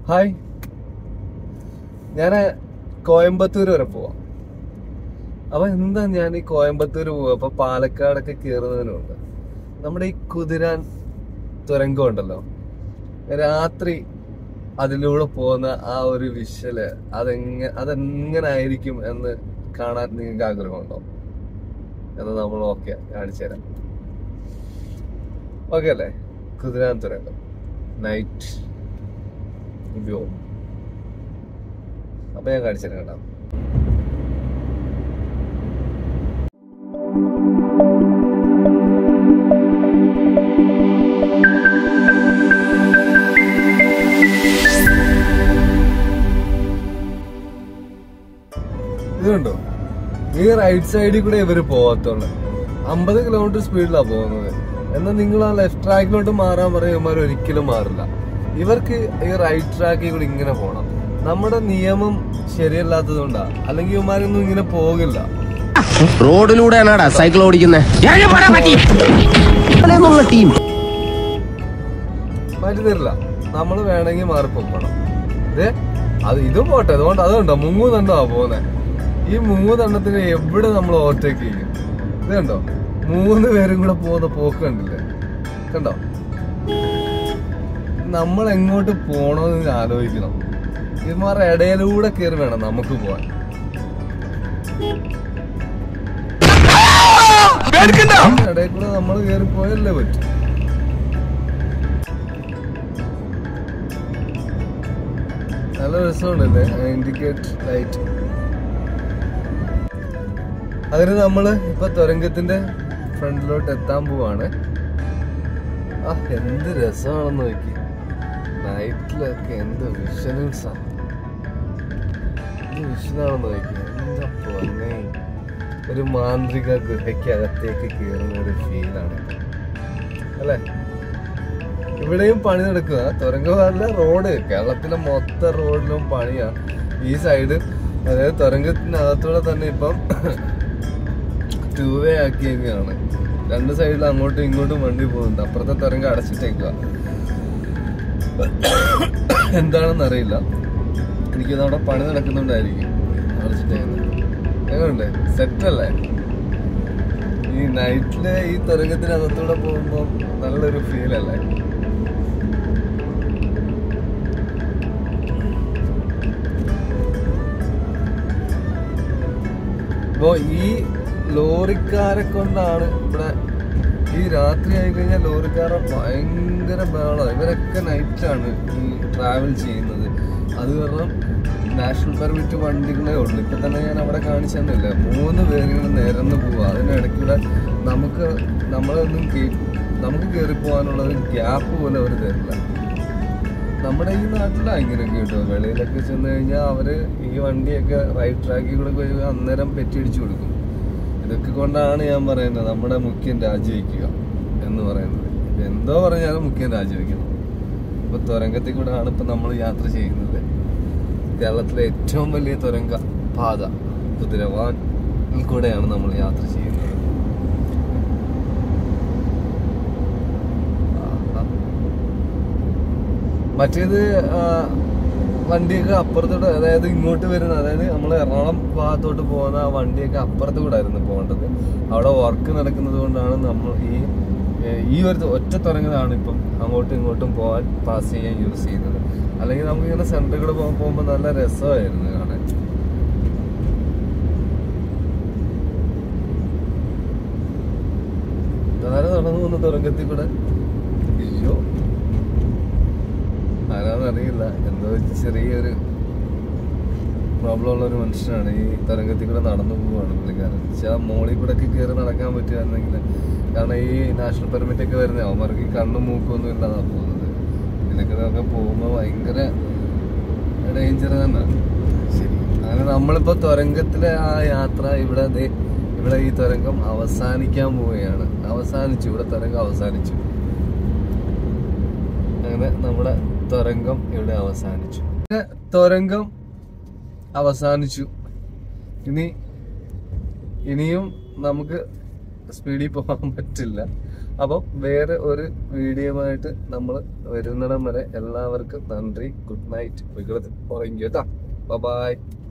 Hi ഞാന് കോയമ്പത്തൂർ വരെ പോവാം അപ്പൊ എന്താ ഞാൻ ഈ കോയമ്പത്തൂർ പോവാ അപ്പൊ പാലക്കാടൊക്കെ കയറുന്നതിനുണ്ട് നമ്മുടെ ഈ കുതിരാൻ തുരങ്കം ഉണ്ടല്ലോ രാത്രി അതിലൂടെ പോകുന്ന ആ ഒരു വിഷ്വല് അതെങ്ങനെ അതെങ്ങനെ ആയിരിക്കും എന്ന് കാണാൻ നിങ്ങൾക്ക് ആഗ്രഹമുണ്ടോ എന്ന് നമ്മൾ ഓക്കെ കാണിച്ചു തരാം ഓക്കെ അല്ലേ കുതിരാൻ തുരങ്കം നൈറ്റ് വ്യൂ അപ്പൊ ഞാൻ കാണിച്ചു തരാം കേട്ടോ ഇത് കണ്ടോ ഈ റൈറ്റ് സൈഡിൽ കൂടെ ഇവര് പോകത്തുള്ളു അമ്പത് കിലോമീറ്റർ സ്പീഡിലാ പോകുന്നത് എന്നാൽ നിങ്ങൾ ആ ലെഫ്റ്റ് ട്രാക്കിലോട്ട് മാറാൻ പറയും ഇവന്മാർ ഒരിക്കലും മാറില്ല ഇവർക്ക് ഈ റൈറ്റ് ട്രാക്കിൽ കൂടി ഇങ്ങനെ പോകണം നമ്മുടെ നിയമം ശരിയല്ലാത്തത് കൊണ്ടാ അല്ലെങ്കിൽ ഇവന്മാരൊന്നും ഇങ്ങനെ പോകില്ല റോഡിലൂടെയാണാടാ സൈക്കിൾ ഓടിക്കുന്നത് ടീം മാറ്റി തരില്ല നമ്മൾ വേണമെങ്കിൽ മാറി പോക്കണം ഇതേ അത് ഇതും പോട്ടെ അതുകൊണ്ട് അതുകൊണ്ടോ മൂന്നെണ്ണമാ പോകുന്നത് ഈ മൂന്നെണ്ണത്തിന് എവിടെ നമ്മൾ ഓവർടേക്ക് ചെയ്യും ഇത് കണ്ടോ മൂന്ന് പേരും കൂടെ പോകുന്ന പോക്ക് കണ്ടില്ലേ കണ്ടോ നമ്മൾ എങ്ങോട്ട് പോണോന്ന് ആലോചിക്കണം ഇവന്മാരുടെ ഇടയിലൂടെ കയറി വേണം നമുക്ക് പോവാൻ ഇടയിൽ കൂടെ നമ്മൾ കയറി പോയല്ലേ പറ്റും നല്ല രസമുണ്ടല്ലേ ഇൻഡിക്കേറ്റ് ലൈറ്റ് അതിന് നമ്മള് ഇപ്പൊ തുരങ്കത്തിന്റെ ഫ്രണ്ടിലോട്ട് എത്താൻ പോവാണ് ആ എന്ത് രസമാണെന്ന് നോക്കി നൈറ്റിലൊക്കെ എന്ത് വിഷ്വൽസ് ആണ് എന്ത് വിഷ്വലാണെന്ന് നോക്കി എന്താ പൊന്നെ ഒരു മാന്ത്രിക ഗുഹയ്ക്കകത്തേക്ക് കയറുന്ന ഒരു ഫീലാണ് അല്ലേ ഇവിടെയും പണി നടക്കുക തുരങ്കമല്ല റോഡ് കേരളത്തിലെ മൊത്തം റോഡിലും പണിയാ ഈ സൈഡ് അതായത് തുരങ്കത്തിനകത്തൂടെ തന്നെ ഇപ്പം ടൂ വേ ആക്കിയൊക്കെയാണ് രണ്ട് സൈഡിൽ അങ്ങോട്ടും ഇങ്ങോട്ടും വണ്ടി പോകുന്നുണ്ട് അപ്പുറത്തെ തുരങ്കം അടച്ചിട്ടേക്കുക എന്താണെന്ന് അറിയില്ല എനിക്കത് അവിടെ പണി നടക്കുന്നുണ്ടായിരിക്കും അടച്ചിട്ടേക്കുന്നത് എങ്ങനെയുണ്ട് സെറ്റല്ലേ ഈ നൈറ്റില് ഈ തുരങ്കത്തിനകത്തൂടെ പോകുമ്പോ നല്ലൊരു ഫീൽ അല്ലേ അപ്പോ ഈ ലോറിക്കാരെ കൊണ്ടാണ് ഇവിടെ ഈ രാത്രി ആയി കഴിഞ്ഞാൽ ലോറിക്കാരെ ഭയങ്കര ബഹളം ഇവരൊക്കെ നൈറ്റാണ് ഈ ട്രാവൽ ചെയ്യുന്നത് അത് കാരണം നാഷണൽ പെർമിറ്റ് വണ്ടികളേ ഉള്ളൂ ഇപ്പൊ തന്നെ ഞാൻ അവിടെ കാണിച്ചു തന്നില്ല മൂന്ന് പേരിങ്ങനെ നിരന്ന് പോവാ അതിനിടയ്ക്കൂടെ നമുക്ക് നമ്മളൊന്നും കേ- നമുക്ക് കയറി പോകാനുള്ള ഒരു ഗ്യാപ്പ് പോലും അവർ തരില്ല നമ്മുടെ ഈ നാട്ടിലാണ് ഇങ്ങനെയൊക്കെ കേട്ടോ വെളിയിലൊക്കെ ചെന്ന് കഴിഞ്ഞാൽ അവര് ഈ വണ്ടിയൊക്കെ റൈറ്റ് ട്രാക്കിൽ കൂടെ പോയി അന്നേരം പെറ്റിടിച്ചു കൊടുക്കും ഇതൊക്കെ കൊണ്ടാണ് ഞാൻ പറയുന്നത് നമ്മുടെ മുഖ്യൻ രാജിവെക്കുക എന്ന് പറയുന്നത് ഇപ്പൊ എന്തോ പറഞ്ഞാലും മുഖ്യൻ രാജിവെക്കണം ഇപ്പൊ തുരങ്കത്തിൽ കൂടെ ആണ് ഇപ്പൊ നമ്മൾ യാത്ര ചെയ്യുന്നത് കേരളത്തിലെ ഏറ്റവും വലിയ തുരങ്ക പാത കുതിരവാൻ കൂടെയാണ് നമ്മൾ യാത്ര ചെയ്യുന്നത് ആഹാ. മറ്റേത് ആ, വണ്ടിയൊക്കെ അപ്പുറത്തോട്ട് അതായത് ഇങ്ങോട്ട് വരുന്ന അതായത് നമ്മൾ എറണാകുളം ഭാഗത്തോട്ട് പോകുന്ന ആ വണ്ടിയൊക്കെ അപ്പുറത്ത് കൂടെ ആയിരുന്നു പോകേണ്ടത് അവിടെ വർക്ക് നടക്കുന്നത് കൊണ്ടാണ് നമ്മൾ ഈ ഏ, ഈ ഒരു ഒറ്റ തുറങ്ങതാണ് ഇപ്പം അങ്ങോട്ടും ഇങ്ങോട്ടും പോകാൻ പാസ് ചെയ്യാൻ യൂസ് ചെയ്യുന്നത് അല്ലെങ്കിൽ നമുക്ക് ഇങ്ങനെ സെന്ററിൽ കൂടെ പോകാൻ പോകുമ്പോൾ നല്ല രസമായിരുന്നു കാണാൻ ഇതാരെ നടന്നു പോകുന്ന തുറങ്കത്തിൽ കൂടെ അയ്യോ ആരാന്നറിയില്ല എന്തോ ചെറിയൊരു പ്രോബ്ലം ഉള്ള ഒരു മനുഷ്യനാണ് ഈ തരംഗത്തിൽ കൂടെ നടന്നു പോവാണ് പുള്ളിക്കാരൻ പക്ഷെ ആ മോളിൽ കൂടെ ഒക്കെ കയറി നടക്കാൻ പറ്റുകയാണെങ്കിൽ കാരണം ഈ നാഷണൽ പെർമിറ്റ് ഒക്കെ വരുന്ന അവന്മാർക്ക് ഈ കണ്ണും മൂക്കൊന്നും ഇല്ലാതാ പോകുന്നത് ഇതിലൊക്കെ ഒക്കെ പോകുമ്പോൾ ഭയങ്കര ഡേഞ്ചർ തന്നെയാണ് ശരി അങ്ങനെ നമ്മളിപ്പോ തുരങ്കത്തിലെ ആ യാത്ര ഇവിടെ ദേ ഇവിടെ ഈ തുരങ്കം അവസാനിക്കാൻ പോവുകയാണ് അവസാനിച്ചു ഇവിടെ തുരങ്കം അവസാനിച്ചു അങ്ങനെ നമ്മുടെ തുരങ്കം ഇവിടെ അവസാനിച്ചു പിന്നെ തുരങ്കം അവസാനിച്ചു ഇനി ഇനിയും നമുക്ക് സ്പീഡിൽ പോകാൻ പറ്റില്ല അപ്പം വേറെ ഒരു വീഡിയോയുമായിട്ട് നമ്മൾ വരുന്നിടം വരെ എല്ലാവർക്കും നന്ദി ഗുഡ് നൈറ്റ് വികൃതി ഉറങ്ങി കേട്ടോ ബൈ